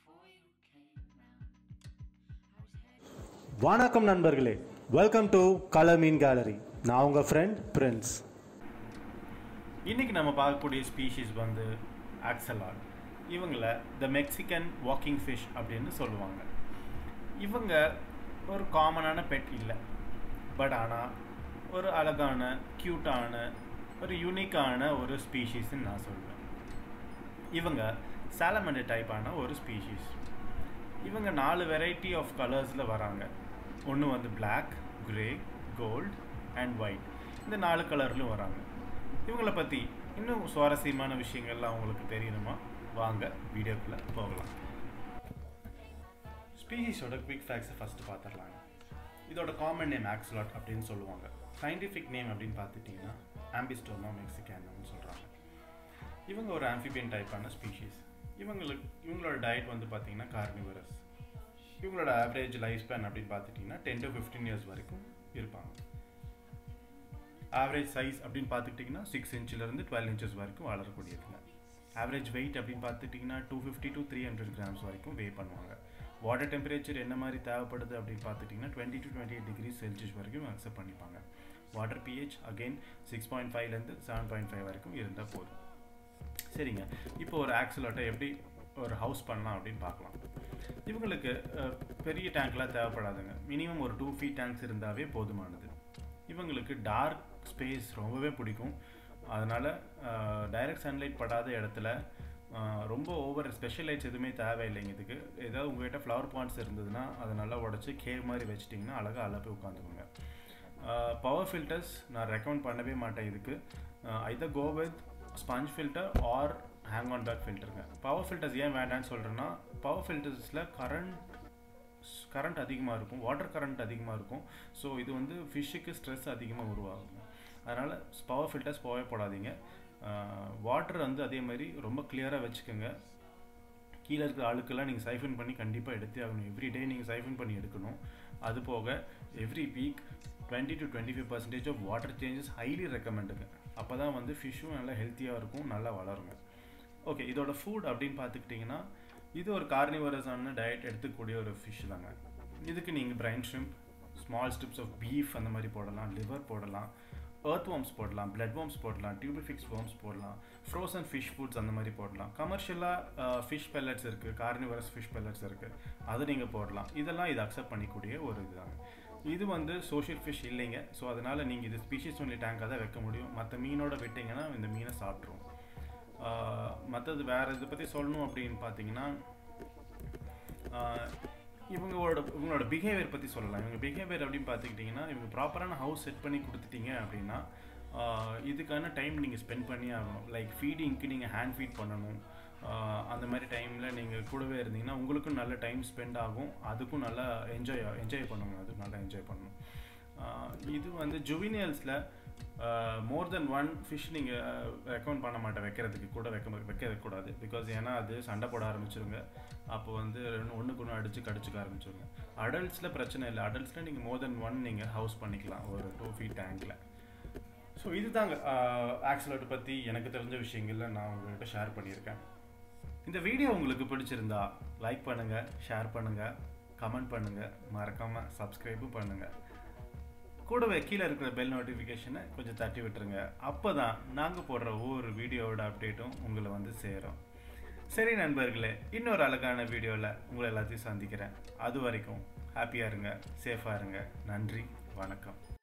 before you came round. I was heading வணக்கம் நண்பர்களே welcome to colour மீன் gallery நான் உங்கள் ஃப்ரெண்ட் பிரின்ஸ் இன்னைக்கு நம்ம பார்க்கக்கூடிய ஸ்பீஷீஸ் வந்து ஆக்சலாட் இவங்கள த மெக்சிகன் வாக்கிங் ஃபிஷ் அப்படின்னு சொல்லுவாங்க இவங்க ஒரு காமனான பெட் இல்லை பட் ஆனால் ஒரு அழகான க்யூட்டான ஒரு யூனிக்கான ஒரு ஸ்பீஷீஸ்ன்னு நான் சொல்லுவேன் இவங்க சாலமண்டர் டைப்பான ஒரு ஸ்பீஷீஸ் இவங்க நாலு வெரைட்டி ஆஃப் கலர்ஸில் வராங்க ஒன்று வந்து Black grey gold and white இந்த நாலு கலர்லையும் வராங்க இவங்கள பற்றி இன்னும் சுவாரஸ்யமான விஷயங்கள்லாம் உங்களுக்கு தெரியணுமா வாங்க வீடியோக்குள்ளே போகலாம் ஸ்பீஷீஸோட குவிக் ஃபேக்ஸை ஃபஸ்ட்டு பார்த்துடலாங்க இதோட காமன் நேம் ஆக்ஸ்லாட் அப்படின்னு சொல்லுவாங்க சயின்டிஃபிக் நேம் அப்படின்னு பார்த்துட்டிங்கன்னா ஆம்பிஸ்டோமா மெக்சிகானம்னு சொல்கிறாங்க இவங்க ஒரு ஆம்பிபியன் டைப்பான ஸ்பீஷீஸ் இவங்களுக்கு இவங்களோட டயட் வந்து பார்த்தீங்கன்னா கார்னிவரஸ் இவங்களோட ஆவரேஜ் லைஃப் ஸ்பேன் அப்படின்னு பார்த்துட்டிங்கன்னா டென் டு ஃபிஃப்டீன் இயர்ஸ் வரைக்கும் இருப்பாங்க ஆவரேஜ் சைஸ் அப்படின்னு பார்த்துக்கிட்டிங்கன்னா சிக்ஸ் இன்ச்சிலேருந்து டுவெல் இன்ச்சஸ் வரைக்கும் வளரக்கூடியதுங்க ஆவரேஜ் வெயிட் அப்படின்னு பார்த்துட்டிங்கன்னா two fifty to three hundred grams வரைக்கும் வே பண்ணுவாங்க வாட்டர் டெம்பரேச்சர் என்ன மாதிரி தேவைப்படுது அப்படின்னு பார்த்துட்டிங்கன்னா twenty to twenty eight degree Celsius வரைக்கும் அக்செப்ட் பண்ணிப்பாங்க water pH again six point ஃபைவ்லேருந்து செவன் பாயிண்ட் ஃபைவ் வரைக்கும் இருந்தால் போதும் சரிங்க இப்போ ஒரு ஆக்சலோட்டை எப்படி ஒரு ஹவுஸ் பண்ணலாம் அப்படின்னு பார்க்கலாம் இவங்களுக்கு அஹ், பெரிய டேங்க்லாம் தேவைப்படாதுங்க மினிமம் ஒரு டூ ஃபீட் டேங்க்ஸ் இருந்தாவே போதுமானது இவங்களுக்கு டார்க் ஸ்பேஸ் ரொம்பவே பிடிக்கும் அதனால் டைரக்ட் சன்லைட் படாத இடத்துல அஹ், ரொம்ப ஓவர் ஸ்பெஷல் லைட்ஸ் எதுவுமே தேவையில்லைங்க இதுக்கு ஏதாவது உங்கள்கிட்ட ஃப்ளவர் பாண்ட்ஸ் இருந்ததுன்னா அதை நல்லா உடச்சி கேவ் மாதிரி வச்சிட்டிங்கன்னா அழகாக அழகாக போய் உட்காந்துக்கோங்க பவர் ஃபில்டர்ஸ் நான் ரெக்கமெண்ட் பண்ணவே மாட்டேன் இதுக்கு either go with sponge filter or hang on back ஃபில்டருங்க பவர் ஃபில்டர்ஸ் ஏன் வேண்டாம்னு சொல்கிறேன்னா பவர் ஃபில்டர்ஸில் கரண்ட் கரண்ட் அதிகமாக இருக்கும் வாட்டர் கரண்ட் அதிகமாக இருக்கும் ஸோ இது வந்து ஃபிஷ்ஷுக்கு ஸ்ட்ரெஸ் அதிகமாக உருவாகும் அதனால் பவர் ஃபில்டர்ஸ் போகவே போடாதீங்க வாட்டர் வந்து அதே மாதிரி ரொம்ப கிளியராக வச்சுக்கோங்க கீழே இருக்கிற ஆளுக்கெல்லாம் நீங்கள் சைஃபன் பண்ணி கண்டிப்பாக எடுத்தே ஆகணும் எவ்ரி டே நீங்கள் சைஃபன் பண்ணி எடுக்கணும் அது போக every week twenty to twenty five percentage of water changes highly ரெக்கமெண்டுங்க அப்போ தான் வந்து ஃபிஷ்ஷும் நல்லா ஹெல்த்தியாக இருக்கும் நல்லா வளருங்க ஓகே இதோட ஃபுட் அப்படின்னு பார்த்துக்கிட்டிங்கன்னா இது ஒரு கார்னிவரஸான டயட் எடுத்துக்கூடிய ஒரு ஃபிஷ் தாங்க இதுக்கு நீங்கள் brine shrimp small strips of beef அந்த மாதிரி போடலாம் லிவர் போடலாம் earth worms போடலாம் blood worms போடலாம் tubifics worms போடலாம் frozen fish foods அந்த மாதிரி போடலாம் கமர்ஷியலாக ஃபிஷ் pellets இருக்குது கார்னிவரஸ் ஃபிஷ் pellets இருக்குது அது நீங்கள் போடலாம் இதெல்லாம் இது அக்செப்ட் பண்ணிக்கூடிய ஒரு இதுதாங்க இது வந்து சோஷியல் ஃபிஷ் இல்லைங்க ஸோ அதனால் நீங்கள் இது ஸ்பீஷிஸ் ஒன்லி டேங்காக தான் வைக்க முடியும் மற்ற மீனோட விட்டிங்கன்னா இந்த மீனை சாப்பிட்ரும் மற்றது வேறு இதை பற்றி சொல்லணும் அப்படின்னு பார்த்தீங்கன்னா ஆஹ் இவங்களோட இவங்களோட பிஹேவியர் பற்றி சொல்லலாம் இவங்க பிஹேவியர் அப்படின்னு பார்த்துக்கிட்டிங்கன்னா இவங்க ப்ராப்பரான ஹவுஸ் செட் பண்ணி கொடுத்துட்டீங்க அப்படின்னா ஆஹ் இதுக்கான டைம் நீங்கள் ஸ்பெண்ட் பண்ணி ஆகணும் லைக் ஃபீடிங்க்கு நீங்கள் ஹேண்ட் ஃபீட் பண்ணணும் ஆஹ் அந்த மாதிரி டைமில் நீங்கள் கூடவே இருந்தீங்கன்னா உங்களுக்கும் நல்ல டைம் ஸ்பெண்ட் ஆகும் அதுக்கும் நல்லா என்ஜாய் என்ஜாய் பண்ணுங்க அது நல்லா என்ஜாய் பண்ணணும் ஆஹ் இது வந்து ஜுவினியல்ஸில் மோர் தென் ஒன் ஃபிஷ் நீங்கள் ரெக்கமெண்ட் பண்ண மாட்டேன் வைக்கிறதுக்கு கூட வைக்க வைக்க கூடாது பிகாஸ் ஏன்னா அது சண்டை போட ஆரம்பிச்சிருங்க அப்போ வந்து ரெண்டு ஒன்றுக்கு ஒன்று அடித்து கடிச்சிக்க ஆரம்பிச்சிருங்க அடல்ட்ஸில் பிரச்சனை இல்லை அடல்ட்ஸில் நீங்கள் மோர் தென் ஒன் நீங்கள் ஹவுஸ் பண்ணிக்கலாம் ஒரு டூ ஃபீட் டேங்கில் ஸோ இதுதாங்க ஆக்சிலேட் பற்றி எனக்கு தெரிஞ்ச விஷயங்களில் நான் உங்கள்கிட்ட ஷேர் பண்ணியிருக்கேன் இந்த வீடியோ உங்களுக்கு பிடிச்சிருந்தா லைக் பண்ணுங்கள் ஷேர் பண்ணுங்கள் கமெண்ட் பண்ணுங்கள் மறக்காமல் சப்ஸ்கிரைபும் பண்ணுங்கள் கூடவே கீழே இருக்கிற பெல் நோட்டிஃபிகேஷனை கொஞ்சம் தட்டி விட்டுருங்க அப்போ தான் நாங்கள் போடுற ஒவ்வொரு வீடியோவோட அப்டேட்டும் உங்களை வந்து சேரும் சரி நண்பர்களே இன்னொரு அழகான வீடியோவில் உங்களை எல்லாத்தையும் சந்திக்கிறேன் அது வரைக்கும் ஹாப்பியாக இருங்க சேஃபாக இருங்க நன்றி வணக்கம்